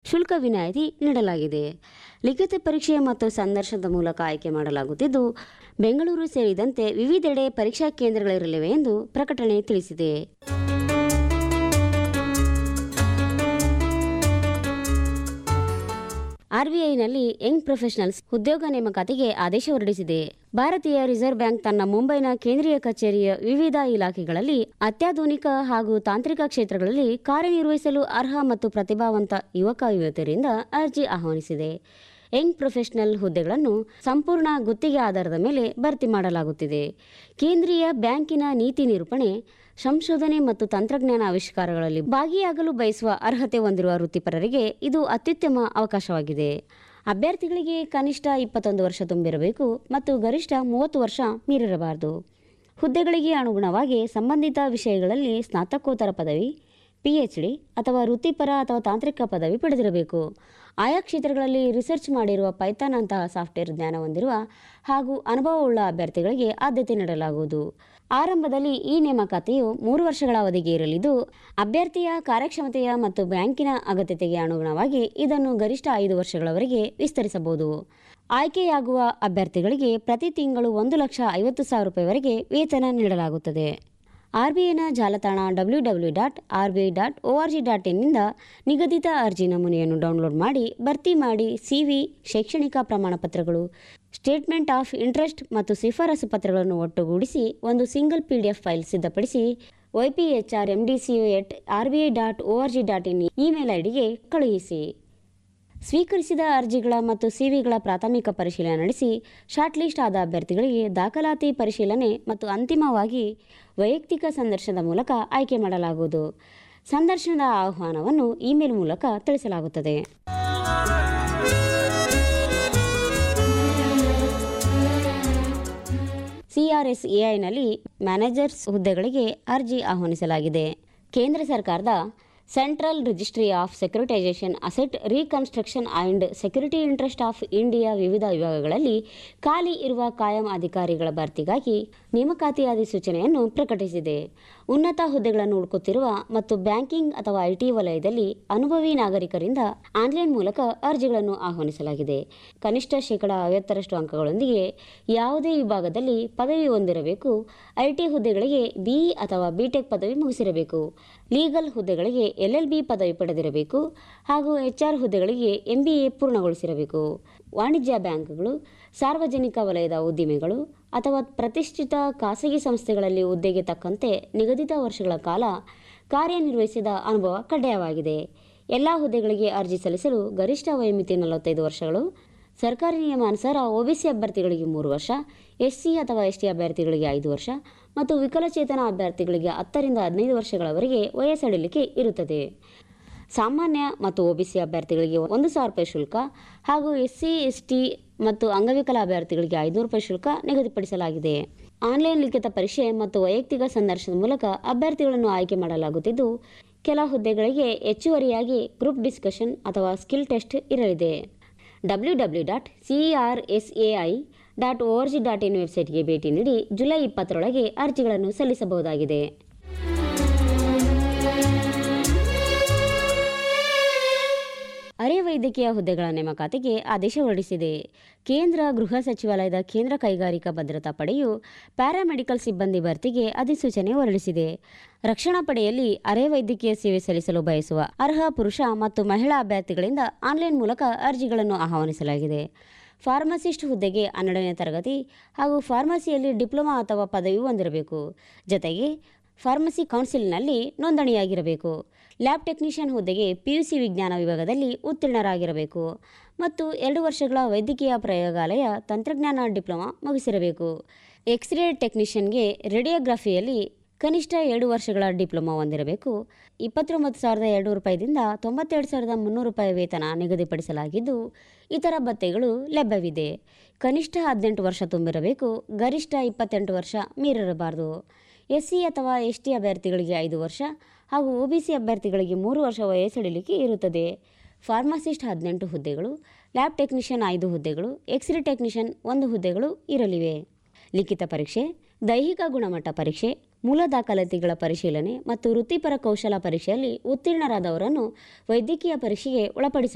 ಶುಲ್ಕ ವಿನಾಯಿತಿ ನೀಡಲಾಗಿದೆ ಲಿಖಿತ ಪರೀಕ್ಷೆ ಮತ್ತು ಸಂದರ್ಶನದ ಮೂಲಕ ಆಯ್ಕೆ ಮಾಡಲಾಗುತ್ತಿದ್ದು ಬೆಂಗಳೂರು ಸೇರಿದಂತೆ ವಿವಿಧೆಡೆ ಪರೀಕ್ಷಾ ಕೇಂದ್ರಗಳಿರಲಿವೆ ಎಂದು ಪ್ರಕಟಣೆ ತಿಳಿಸಿದೆ ಆರ್ಬಿಐನಲ್ಲಿ ಯಂಗ್ ಪ್ರೊಫೆಷನಲ್ಸ್ ಉದ್ಯೋಗ ನೇಮಕಾತಿಗೆ ಆದೇಶ ಹೊರಡಿಸಿದೆ ಭಾರತೀಯ ರಿಸರ್ವ್ ಬ್ಯಾಂಕ್ ತನ್ನ ಮುಂಬೈನ ಕೇಂದ್ರೀಯ ಕಚೇರಿಯ ವಿವಿಧ ಇಲಾಖೆಗಳಲ್ಲಿ ಅತ್ಯಾಧುನಿಕ ಹಾಗೂ ತಾಂತ್ರಿಕ ಕ್ಷೇತ್ರಗಳಲ್ಲಿ ಕಾರ್ಯನಿರ್ವಹಿಸಲು ಅರ್ಹ ಮತ್ತು ಪ್ರತಿಭಾವಂತ ಯುವಕ ಯುವತಿಯರಿಂದ ಅರ್ಜಿ ಆಹ್ವಾನಿಸಿದೆ ಯಂಗ್ ಪ್ರೊಫೆಷನಲ್ ಹುದ್ದೆಗಳನ್ನು ಸಂಪೂರ್ಣ ಗುತ್ತಿಗೆ ಆಧಾರದ ಮೇಲೆ ಭರ್ತಿ ಮಾಡಲಾಗುತ್ತಿದೆ ಕೇಂದ್ರೀಯ ಬ್ಯಾಂಕಿನ ನೀತಿ ನಿರೂಪಣೆ ಸಂಶೋಧನೆ ಮತ್ತು ತಂತ್ರಜ್ಞಾನ ಆವಿಷ್ಕಾರಗಳಲ್ಲಿ ಭಾಗಿಯಾಗಲು ಬಯಸುವ ಅರ್ಹತೆ ಹೊಂದಿರುವ ವೃತ್ತಿಪರರಿಗೆ ಇದು ಅತ್ಯುತ್ತಮ ಅವಕಾಶವಾಗಿದೆ ಅಭ್ಯರ್ಥಿಗಳಿಗೆ ಕನಿಷ್ಠ ಇಪ್ಪತ್ತೊಂದು ವರ್ಷ ತುಂಬಿರಬೇಕು ಮತ್ತು ಗರಿಷ್ಠ ಮೂವತ್ತು ವರ್ಷ ಮೀರಿರಬಾರದು ಹುದ್ದೆಗಳಿಗೆ ಅನುಗುಣವಾಗಿ ಸಂಬಂಧಿತ ವಿಷಯಗಳಲ್ಲಿ ಸ್ನಾತಕೋತ್ತರ ಪದವಿ ಪಿಎಚ್ಡಿ ಅಥವಾ ವೃತ್ತಿಪರ ಅಥವಾ ತಾಂತ್ರಿಕ ಪದವಿ ಪಡೆದಿರಬೇಕು ಆಯಾ ಕ್ಷೇತ್ರಗಳಲ್ಲಿ ರಿಸರ್ಚ್ ಮಾಡಿರುವ ಪೈಥಾನ್ ಅಂತಹ ಸಾಫ್ಟ್ವೇರ್ ಜ್ಞಾನ ಹೊಂದಿರುವ ಹಾಗೂ ಅನುಭವವುಳ್ಳ ಅಭ್ಯರ್ಥಿಗಳಿಗೆ ಆದ್ಯತೆ ನೀಡಲಾಗುವುದು ಆರಂಭದಲ್ಲಿ ಈ ನೇಮಕಾತಿಯು ಮೂರು ವರ್ಷಗಳ ಅವಧಿಗೆ ಇರಲಿದ್ದು ಅಭ್ಯರ್ಥಿಯ ಕಾರ್ಯಕ್ಷಮತೆಯ ಮತ್ತು ಬ್ಯಾಂಕಿನ ಅಗತ್ಯತೆಗೆ ಅನುಗುಣವಾಗಿ ಇದನ್ನು ಗರಿಷ್ಠ ಐದು ವರ್ಷಗಳವರೆಗೆ ವಿಸ್ತರಿಸಬಹುದು ಆಯ್ಕೆಯಾಗುವ ಅಭ್ಯರ್ಥಿಗಳಿಗೆ ಪ್ರತಿ ತಿಂಗಳು ಒಂದು ಲಕ್ಷ ಐವತ್ತು ಸಾವಿರ ರೂಪಾಯಿವರೆಗೆ ವೇತನ ನೀಡಲಾಗುತ್ತದೆ ಆರ್ಬಿಐನ ಜಾಲತಾಣ W W dot R B I dot O R G dot ಇನ್ನಿಂದ ನಿಗದಿತ ಅರ್ಜಿ ನಮೂನೆಯನ್ನು ಡೌನ್ಲೋಡ್ ಮಾಡಿ ಭರ್ತಿ ಮಾಡಿ ಸಿವಿ ಶೈಕ್ಷಣಿಕ ಪ್ರಮಾಣಪತ್ರಗಳು ಸ್ಟೇಟ್ಮೆಂಟ್ ಆಫ್ ಇಂಟ್ರೆಸ್ಟ್ ಮತ್ತು ಶಿಫಾರಸು ಪತ್ರಗಳನ್ನು ಒಟ್ಟುಗೂಡಿಸಿ ಒಂದು single P D F file ಸಿದ್ಧಪಡಿಸಿ YPHR M D C U at R B I dot O R G dot in email ಐಡಿಗೆ ಕಳುಹಿಸಿ ಸ್ವೀಕರಿಸಿದ ಅರ್ಜಿಗಳ ಮತ್ತು ಸಿವಿಗಳ ಪ್ರಾಥಮಿಕ ಪರಿಶೀಲನೆ ನಡೆಸಿ ಶಾರ್ಟ್ ಲಿಸ್ಟ್ ಆದ ಅಭ್ಯರ್ಥಿಗಳಿಗೆ ದಾಖಲಾತಿ ಪರಿಶೀಲನೆ ಮತ್ತು ಅಂತಿಮವಾಗಿ ವೈಯಕ್ತಿಕ ಸಂದರ್ಶನದ ಮೂಲಕ ಆಯ್ಕೆ ಮಾಡಲಾಗುವುದು ಸಂದರ್ಶನದ ಆಹ್ವಾನವನ್ನು ಇಮೇಲ್ ಮೂಲಕ ತಿಳಿಸಲಾಗುತ್ತದೆ ಸಿಆರ್ಎಸ್ಎಐನಲ್ಲಿ ಮ್ಯಾನೇಜರ್ಸ್ ಹುದ್ದೆಗಳಿಗೆ ಅರ್ಜಿ ಆಹ್ವಾನಿಸಲಾಗಿದೆ ಕೇಂದ್ರ ಸರ್ಕಾರದ central registry of securitisation asset reconstruction and security interest of India ವಿವಿಧ ವಿಭಾಗಗಳಲ್ಲಿ ಖಾಲಿ ಇರುವ ಕಾಯಂ ಅಧಿಕಾರಿಗಳ ಭರ್ತಿಗಾಗಿ ನೇಮಕಾತಿ ಅಧಿಸೂಚನೆಯನ್ನು ಪ್ರಕಟಿಸಿದೆ ಉನ್ನತ ಹುದ್ದೆಗಳನ್ನು ಹುಡುಕುತ್ತಿರುವ ಮತ್ತು ಬ್ಯಾಂಕಿಂಗ್ ಅಥವಾ ಐಟಿ ವಲಯದಲ್ಲಿ ಅನುಭವಿ ನಾಗರಿಕರಿಂದ ಆನ್ಲೈನ್ ಮೂಲಕ ಅರ್ಜಿಗಳನ್ನು ಆಹ್ವಾನಿಸಲಾಗಿದೆ ಕನಿಷ್ಠ ಶೇಕಡ ಐವತ್ತರಷ್ಟು ಅಂಕಗಳೊಂದಿಗೆ ಯಾವುದೇ ವಿಭಾಗದಲ್ಲಿ ಪದವಿ ಹೊಂದಿರಬೇಕು ಐಟಿ ಹುದ್ದೆಗಳಿಗೆ ಬಿಇ ಅಥವಾ ಬಿಟೆಕ್ ಪದವಿ ಮುಗಿಸಿರಬೇಕು ಲೀಗಲ್ ಹುದ್ದೆಗಳಿಗೆ ಎಲ್ಎಲ್ಬಿ ಪದವಿ ಪಡೆದಿರಬೇಕು ಹಾಗೂ ಎಚ್ಆರ್ ಹುದ್ದೆಗಳಿಗೆ ಎಂಬಿಎ ಪೂರ್ಣಗೊಳಿಸಿರಬೇಕು ವಾಣಿಜ್ಯ ಬ್ಯಾಂಕ್ಗಳು ಸಾರ್ವಜನಿಕ ವಲಯದ ಉದ್ದಿಮೆಗಳು ಅಥವಾ ಪ್ರತಿಷ್ಠಿತ ಖಾಸಗಿ ಸಂಸ್ಥೆಗಳಲ್ಲಿ ಹುದ್ದೆಗೆ ತಕ್ಕಂತೆ ನಿಗದಿತ ವರ್ಷಗಳ ಕಾಲ ಕಾರ್ಯನಿರ್ವಹಿಸಿದ ಅನುಭವ ಕಡ್ಡಾಯವಾಗಿದೆ ಎಲ್ಲ ಹುದ್ದೆಗಳಿಗೆ ಅರ್ಜಿ ಸಲ್ಲಿಸಲು ಗರಿಷ್ಠ ವಯೋಮಿತಿ ನಲವತ್ತೈದು ವರ್ಷಗಳು ಸರ್ಕಾರಿ ನಿಯಮಾನುಸಾರ ಒಬಿಸಿ ಅಭ್ಯರ್ಥಿಗಳಿಗೆ ಮೂರು ವರ್ಷ ಎಸ್ಸಿ ಅಥವಾ ಎಸ್ಟಿ ಅಭ್ಯರ್ಥಿಗಳಿಗೆ ಐದು ವರ್ಷ ಮತ್ತು ವಿಕಲಚೇತನ ಅಭ್ಯರ್ಥಿಗಳಿಗೆ ಹತ್ತರಿಂದ ಹದಿನೈದು ವರ್ಷಗಳವರೆಗೆ ವಯಸ್ಸಡಿಲಿಕೆ ಇರುತ್ತದೆ ಸಾಮಾನ್ಯ ಮತ್ತು ಒಬಿಸಿ ಅಭ್ಯರ್ಥಿಗಳಿಗೆ ಒಂದು ಸಾವಿರ ರೂಪಾಯಿ ಶುಲ್ಕ ಹಾಗೂ ಎಸ್ಸಿ ಎಸ್ಟಿ ಮತ್ತು ಅಂಗವಿಕಲ ಅಭ್ಯರ್ಥಿಗಳಿಗೆ ಐನೂರು ರೂಪಾಯಿ ಶುಲ್ಕ ನಿಗದಿಪಡಿಸಲಾಗಿದೆ ಆನ್ಲೈನ್ ಲಿಖಿತ ಪರೀಕ್ಷೆ ಮತ್ತು ವೈಯಕ್ತಿಕ ಸಂದರ್ಶನದ ಮೂಲಕ ಅಭ್ಯರ್ಥಿಗಳನ್ನು ಆಯ್ಕೆ ಮಾಡಲಾಗುತ್ತಿದ್ದು ಕೆಲ ಹುದ್ದೆಗಳಿಗೆ ಹೆಚ್ಚುವರಿಯಾಗಿ ಗ್ರೂಪ್ ಡಿಸ್ಕಷನ್ ಅಥವಾ ಸ್ಕಿಲ್ ಟೆಸ್ಟ್ ಇರಲಿದೆ W W dot C R S A I dot O R G dot in ವೆಬ್ಸೈಟ್ಗೆ ಭೇಟಿ ನೀಡಿ ಜುಲೈ ಇಪ್ಪತ್ತರೊಳಗೆ ಅರ್ಜಿಗಳನ್ನು ಸಲ್ಲಿಸಬಹುದಾಗಿದೆ ಅರೆ ವೈದ್ಯಕೀಯ ಹುದ್ದೆಗಳ ನೇಮಕಾತಿಗೆ ಆದೇಶ ಹೊರಡಿಸಿದೆ ಕೇಂದ್ರ ಗೃಹ ಸಚಿವಾಲಯದ ಕೇಂದ್ರ ಕೈಗಾರಿಕಾ ಭದ್ರತಾ ಪಡೆಯು ಪ್ಯಾರಾಮೆಡಿಕಲ್ ಸಿಬ್ಬಂದಿ ಭರ್ತಿಗೆ ಅಧಿಸೂಚನೆ ಹೊರಡಿಸಿದೆ ರಕ್ಷಣಾ ಪಡೆಯಲ್ಲಿ ಅರೆ ವೈದ್ಯಕೀಯ ಸೇವೆ ಸಲ್ಲಿಸಲು ಬಯಸುವ ಅರ್ಹ ಪುರುಷ ಮತ್ತು ಮಹಿಳಾ ಅಭ್ಯರ್ಥಿಗಳಿಂದ ಆನ್ಲೈನ್ ಮೂಲಕ ಅರ್ಜಿಗಳನ್ನು ಆಹ್ವಾನಿಸಲಾಗಿದೆ ಫಾರ್ಮಸಿಸ್ಟ್ ಹುದ್ದೆಗೆ ಹನ್ನೆರಡನೇ ತರಗತಿ ಹಾಗೂ ಫಾರ್ಮಸಿಯಲ್ಲಿ ಡಿಪ್ಲೊಮಾ ಅಥವಾ ಪದವಿ ಹೊಂದಿರಬೇಕು ಜೊತೆಗೆ ಫಾರ್ಮಸಿ ಕೌನ್ಸಿಲ್ನಲ್ಲಿ ನೋಂದಣಿಯಾಗಿರಬೇಕು ಲ್ಯಾಬ್ ಟೆಕ್ನಿಷಿಯನ್ ಹುದ್ದೆಗೆ ಪಿಯುಸಿ ವಿಜ್ಞಾನ ವಿಭಾಗದಲ್ಲಿ ಉತ್ತೀರ್ಣರಾಗಿರಬೇಕು ಮತ್ತು ಎರಡು ವರ್ಷಗಳ ವೈದ್ಯಕೀಯ ಪ್ರಯೋಗಾಲಯ ತಂತ್ರಜ್ಞಾನ ಡಿಪ್ಲೊಮಾ ಮುಗಿಸಿರಬೇಕು ಎಕ್ಸ್ರೇ ಟೆಕ್ನಿಷಿಯನ್ಗೆ ರೇಡಿಯೋಗ್ರಫಿಯಲ್ಲಿ ಕನಿಷ್ಠ ಎರಡು ವರ್ಷಗಳ ಡಿಪ್ಲೊಮಾ ಹೊಂದಿರಬೇಕು ಇಪ್ಪತ್ತೊಂಬತ್ತು ಸಾವಿರದ ಎರಡು ರೂಪಾಯಿದಿಂದ ತೊಂಬತ್ತೆರಡು ಸಾವಿರದ ಮುನ್ನೂರು ರೂಪಾಯಿ ವೇತನ ನಿಗದಿಪಡಿಸಲಾಗಿದ್ದು ಇತರ ಭತ್ಯೆಗಳು ಲಭ್ಯವಿದೆ ಕನಿಷ್ಠ ಹದಿನೆಂಟು ವರ್ಷ ತುಂಬಿರಬೇಕು ಗರಿಷ್ಠ ಇಪ್ಪತ್ತೆಂಟು ವರ್ಷ ಮೀರಿರಬಾರದು ಎಸ್ಸಿ ಅಥವಾ ಎಸ್ ಟಿ ಅಭ್ಯರ್ಥಿಗಳಿಗೆ ಐದು ವರ್ಷ ಹಾಗೂ ಒಬಿಸಿ ಅಭ್ಯರ್ಥಿಗಳಿಗೆ ಮೂರು ವರ್ಷ ವಯಸ್ಸಡಿಲಿಕೆ ಇರುತ್ತದೆ ಫಾರ್ಮಸಿಸ್ಟ್ ಹದಿನೆಂಟು ಹುದ್ದೆಗಳು ಲ್ಯಾಬ್ ಟೆಕ್ನಿಷಿಯನ್ ಐದು ಹುದ್ದೆಗಳು ಎಕ್ಸ್ರೇ ಟೆಕ್ನಿಷಿಯನ್ ಒಂದು ಹುದ್ದೆಗಳು ಇರಲಿವೆ ಲಿಖಿತ ಪರೀಕ್ಷೆ ದೈಹಿಕ ಗುಣಮಟ್ಟ ಪರೀಕ್ಷೆ ಮೂಲ ದಾಖಲಾತಿಗಳ ಪರಿಶೀಲನೆ ಮತ್ತು ವೃತ್ತಿಪರ ಕೌಶಲ ಪರೀಕ್ಷೆಯಲ್ಲಿ ಉತ್ತೀರ್ಣರಾದವರನ್ನು ವೈದ್ಯಕೀಯ ಪರೀಕ್ಷೆಗೆ ಒಳಪಡಿಸಿ